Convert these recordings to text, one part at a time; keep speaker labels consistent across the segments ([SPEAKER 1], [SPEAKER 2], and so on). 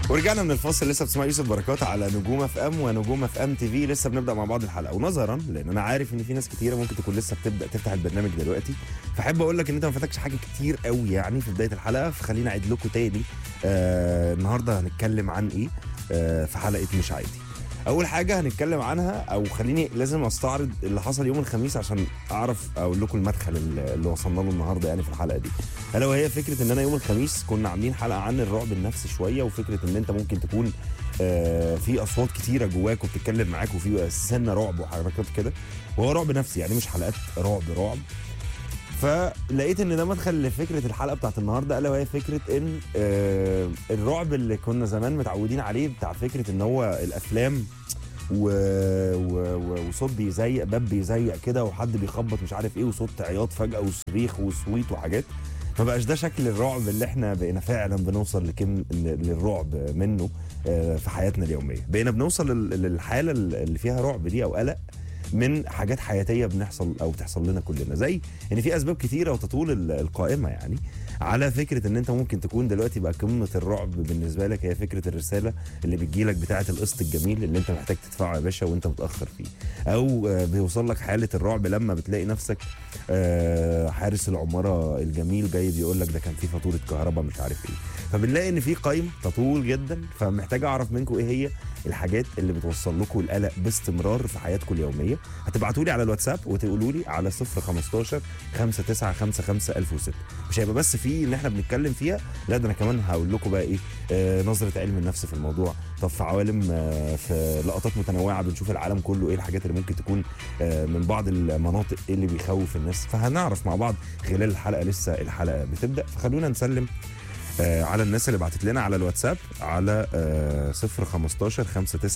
[SPEAKER 1] ورجعنا من الفاصل لسه بتسمع يوسف بركات على نجوم اف ام ونجوم اف ام تي في لسه بنبدا مع بعض الحلقه ونظرا لان انا عارف ان في ناس كتيره ممكن تكون لسه بتبدا تفتح البرنامج دلوقتي فاحب اقول لك ان انت ما فاتكش حاجه كتير قوي يعني في بدايه الحلقه فخليني اعيد لكم تاني آه النهارده هنتكلم عن ايه آه في حلقه مش عادي اول حاجه هنتكلم عنها او خليني لازم استعرض اللي حصل يوم الخميس عشان اعرف اقول لكم المدخل اللي اللي وصلنا له النهارده يعني في الحلقه دي الا وهي فكره ان انا يوم الخميس كنا عاملين حلقه عن الرعب النفسي شويه وفكره ان انت ممكن تكون آه، في اصوات كتيره جواك وبتتكلم معاك وفي سنه رعب وحركات كده وهو رعب نفسي يعني مش حلقات رعب رعب فلقيت ان ده مدخل لفكره الحلقه بتاعت النهارده الا وهي فكره ان آه الرعب اللي كنا زمان متعودين عليه بتاع فكره ان هو الافلام و... و... و... وصوت بيزيق باب بيزيق كده وحد بيخبط مش عارف ايه وصوت عياط فجاه وصريخ وصويت وحاجات ما بقاش ده شكل الرعب اللي احنا بقينا فعلا بنوصل لكم للرعب منه آه، في حياتنا اليوميه بقينا بنوصل لل- للحاله اللي فيها رعب دي او قلق من حاجات حياتيه بنحصل او بتحصل لنا كلنا زي ان في اسباب كتيره وتطول ال- القائمه يعني على فكره ان انت ممكن تكون دلوقتي بقى قمه الرعب بالنسبه لك هي فكره الرساله اللي بتجيلك بتاعه القسط الجميل اللي انت محتاج تدفعه يا باشا وانت متاخر فيه او آه، بيوصل لك حاله الرعب لما بتلاقي نفسك آه، حارس العماره الجميل جاي بيقول لك ده كان في فاتوره كهرباء مش عارف ايه فبنلاقي ان في قائمه تطول جدا فمحتاج اعرف منكم ايه هي الحاجات اللي بتوصل لكم القلق باستمرار في حياتكم اليوميه هتبعتوا لي على الواتساب وتقولوا لي على 015 5955 1006 مش هيبقى بس في ان احنا بنتكلم فيها لا ده انا كمان هقول لكم بقى ايه آه نظره علم النفس في الموضوع طب في عوالم آه في لقطات متنوعه بنشوف العالم كله ايه الحاجات اللي ممكن تكون آه من بعض المناطق ايه اللي بيخوف الناس فهنعرف مع بعض خلال الحلقه لسه الحلقه بتبدا فخلونا نسلم آه على الناس اللي بعتت لنا على الواتساب على آه 015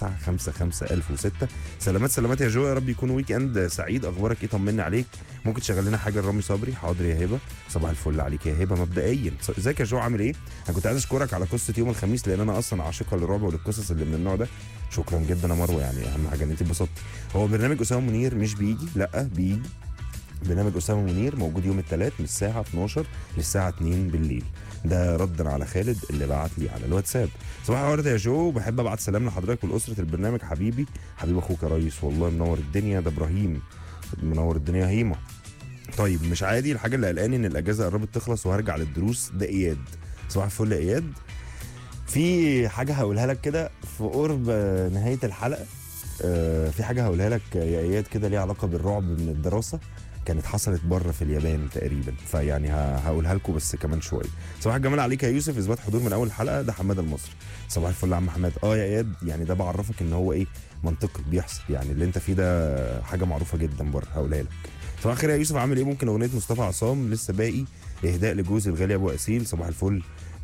[SPEAKER 1] 5955 1006 سلامات سلامات يا جو يا رب يكون ويك اند سعيد اخبارك ايه طمني عليك ممكن تشغل لنا حاجه لرامي صبري حاضر يا هبه صباح الفل عليك يا هبه مبدئيا ص- ازيك يا جو عامل ايه انا كنت عايز اشكرك على قصه يوم الخميس لان انا اصلا عاشقه للرعب وللقصص اللي من النوع ده شكرا جدا يا مروه يعني اهم حاجه ان انت اتبسطتي هو برنامج اسامه منير مش بيجي لا بيجي برنامج اسامه منير موجود يوم الثلاث من الساعه 12 للساعه 2 بالليل ده ردا على خالد اللي بعت لي على الواتساب صباح الورد يا جو بحب ابعت سلام لحضرتك ولاسره البرنامج حبيبي حبيب اخوك يا ريس والله منور الدنيا ده ابراهيم منور الدنيا هيما طيب مش عادي الحاجه اللي قلقاني ان الاجازه قربت تخلص وهرجع للدروس ده اياد صباح الفل يا اياد في حاجه هقولها لك كده في قرب آه، نهايه الحلقه آه، في حاجه هقولها لك يا اياد كده ليها علاقه بالرعب من الدراسه كانت حصلت بره في اليابان تقريبا فيعني ه- هقولها لكم بس كمان شويه صباح الجمال عليك يا يوسف اثبات حضور من اول الحلقه ده حماده المصري صباح الفل يا عم حماد اه يا اياد يعني ده بعرفك ان هو ايه منطقي بيحصل يعني اللي انت فيه ده حاجه معروفه جدا بره هقولها لك صباح الخير يا يوسف عامل ايه ممكن اغنيه مصطفى عصام لسه باقي اهداء لجوزي الغالي ابو اسيل صباح الفل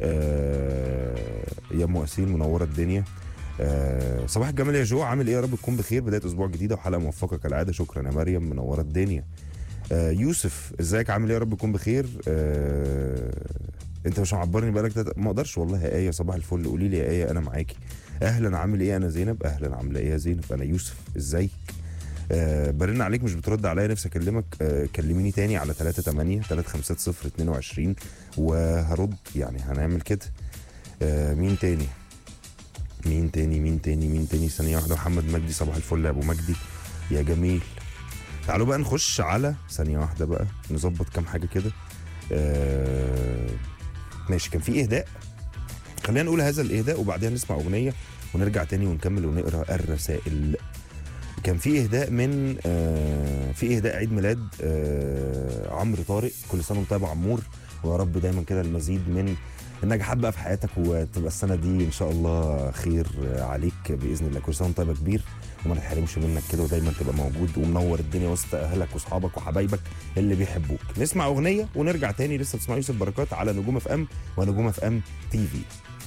[SPEAKER 1] آه يا ام اسيل منوره الدنيا آه صباح الجمال يا جو عامل ايه يا رب تكون بخير بدايه اسبوع جديده وحلقه موفقه كالعاده شكرا يا مريم منوره الدنيا آه يوسف ازيك عامل ايه يا رب تكون بخير آه انت مش معبرني بقالك تلات... ما اقدرش والله يا ايه صباح الفل قولي لي يا ايه انا معاكي اهلا عامل ايه انا زينب اهلا عامله ايه يا زينب انا يوسف ازيك آه برن عليك مش بترد عليا نفسي اكلمك آه كلميني تاني على 38 350 22 وهرد يعني هنعمل كده آه مين تاني مين تاني مين تاني مين تاني ثانية واحدة محمد مجدي صباح الفل يا ابو مجدي يا جميل تعالوا بقى نخش على ثانية واحدة بقى نظبط كام حاجة كده آه ماشي كان في اهداء خلينا نقول هذا الاهداء وبعدين نسمع اغنية ونرجع تاني ونكمل ونقرا الرسائل كان في اهداء من آه في اهداء عيد ميلاد آه عمرو طارق كل سنه وانت طيب يا عمور ويا رب دايما كده المزيد من النجاحات بقى في حياتك وتبقى السنه دي ان شاء الله خير آه، عليك باذن الله كل سنه وانت طيب يا كبير وما نتحرمش منك كده ودايما تبقى موجود ومنور الدنيا وسط اهلك واصحابك وحبايبك اللي بيحبوك نسمع اغنيه ونرجع تاني لسه بتسمع يوسف بركات على نجوم اف ام ونجوم اف ام تي في